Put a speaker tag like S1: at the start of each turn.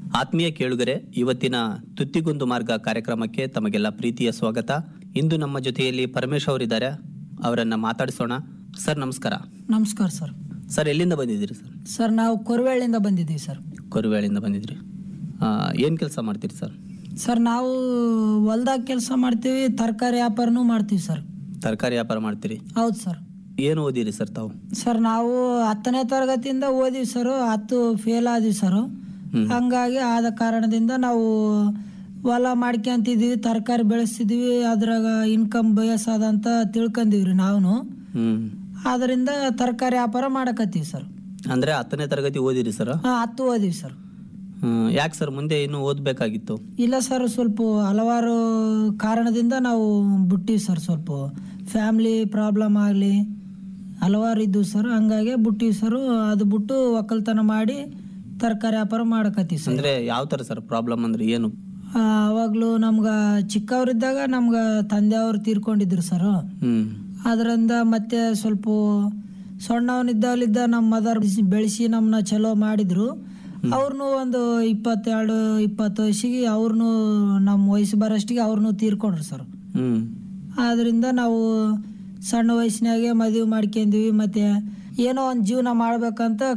S1: ಆತ್ಮೀಯ ಕೇಳುಗರೆ ಇವತ್ತಿನ ತುತ್ತಿಗೊಂದು ಮಾರ್ಗ ಕಾರ್ಯಕ್ರಮಕ್ಕೆ ತಮಗೆಲ್ಲ ಪ್ರೀತಿಯ ಸ್ವಾಗತ ಇಂದು ನಮ್ಮ ಜೊತೆಯಲ್ಲಿ ಪರಮೇಶ್ ಅವರಿದ್ದಾರೆ ಅವರನ್ನ ಮಾತಾಡಿಸೋಣ ಸರ್ ನಮಸ್ಕಾರ
S2: ನಮಸ್ಕಾರ ಸರ್
S1: ಸರ್ ಎಲ್ಲಿಂದ ಬಂದಿದ್ದೀರಿ ಸರ್
S2: ಸರ್ ನಾವು ಕೊರವೇಳಿಂದ ಬಂದಿದ್ದೀವಿ ಸರ್
S1: ಕೊರುವೇಳಿಂದ ಬಂದಿದ್ರಿ ಏನು ಕೆಲಸ ಮಾಡ್ತೀರಿ ಸರ್
S2: ಸರ್ ನಾವು ಹೊಲ್ದಾಗ ಕೆಲಸ ಮಾಡ್ತೀವಿ ತರಕಾರಿ ವ್ಯಾಪಾರನೂ ಮಾಡ್ತೀವಿ ಸರ್
S1: ತರಕಾರಿ ವ್ಯಾಪಾರ ಮಾಡ್ತೀರಿ
S2: ಹೌದು ಸರ್
S1: ಏನು ಓದಿರಿ ಸರ್ ತಾವು
S2: ಸರ್ ನಾವು ಹತ್ತನೇ ತರಗತಿಯಿಂದ ಓದಿವಿ ಸರ್ ಹತ್ತು ಫೇಲ್ ಆದಿವಿ ಸರ್
S1: ಹ್ಮ್.
S2: ಹಂಗಾಗಿ ಆದ ಕಾರಣದಿಂದ ನಾವು ಹೊಲ ಮಾಡ್ಕೊಂತಿದ್ವಿ ತರಕಾರಿ ಬೆಳೆಸ್ತಿದ್ವಿ ಅದ್ರಾಗ ಇನ್ಕಮ್ ಬೇಸದ ಅಂತ ತಿಳ್ಕೊಂಡಿವ್ರಿ ನಾವು
S1: ಹ್ಞೂ
S2: ಅದರಿಂದ ತರಕಾರಿ ವ್ಯಾಪಾರ ಮಾಡಕತ್ತೀವಿ ಸರ್
S1: ಅಂದರೆ ಹತ್ತನೇ ತರಗತಿ ಓದಿರಿ ಸರ್
S2: ಹಾಂ ಹತ್ತು ಓದಿವಿ ಸರ್
S1: ಯಾಕೆ ಸರ್ ಮುಂದೆ ಇನ್ನೂ ಓದಬೇಕಾಗಿತ್ತು
S2: ಇಲ್ಲ ಸರ್ ಸ್ವಲ್ಪ ಹಲವಾರು ಕಾರಣದಿಂದ ನಾವು ಬಿಟ್ಟಿವಿ ಸರ್ ಸ್ವಲ್ಪ ಫ್ಯಾಮ್ಲಿ ಪ್ರಾಬ್ಲಮ್ ಆಗಲಿ ಹಲವಾರು ಇದ್ವು ಸರ್ ಹಂಗಾಗಿ ಬಿಟ್ಟಿವಿ ಸರ್ ಅದು ಬಿಟ್ಟು ಒಕ್ಕಲ್ತನ ಮಾಡಿ ತರಕಾರಿ ವ್ಯಾಪಾರ ಮಾಡಕತ್ತೀವಿ ಸರ್
S1: ಅಂದರೆ ಯಾವ ಥರ ಸರ್ ಪ್ರಾಬ್ಲಮ್ ಅಂದರೆ ಏನು
S2: ಆ, ಅವಾಗ್ಲೂ ನಮ್ಗೆ ಚಿಕ್ಕವರಿದ್ದಾಗ ನಮ್ಗೆ ತಂದೆಯವರು ತೀರ್ಕೊಂಡಿದ್ರು ಸರ್
S1: ಹ್ಞೂ
S2: ಅದರಿಂದ ಮತ್ತೆ ಸ್ವಲ್ಪ ಸಣ್ಣವನಿದ್ದಾಗಲಿದ್ದ ನಮ್ಮ ಮದರ್ ಬೆಳೆಸಿ ನಮ್ಮನ್ನ ಚಲೋ ಮಾಡಿದ್ರು ಅವ್ರನ್ನೂ ಒಂದು ಇಪ್ಪತ್ತೆರಡು ಇಪ್ಪತ್ತು ವಯಸ್ಸಿಗೆ ಅವ್ರನ್ನೂ ನಮ್ಮ ವಯಸ್ಸು ಬರೋಷ್ಟಿಗೆ ಅವ್ರನ್ನೂ ತೀರ್ಕೊಂಡ್ರು ಸರ್
S1: ಹ್ಞೂ
S2: ಆದ್ರಿಂದ ನಾವು ಸಣ್ಣ ವಯಸ್ಸಿನಾಗೆ ಮದುವೆ ಮಾಡ್ಕೊಂಡ್ವಿ ಮತ್ತೆ ಏನೋ ಒಂದು ಜೀವನ ಮಾಡ್ಬೇಕಂತ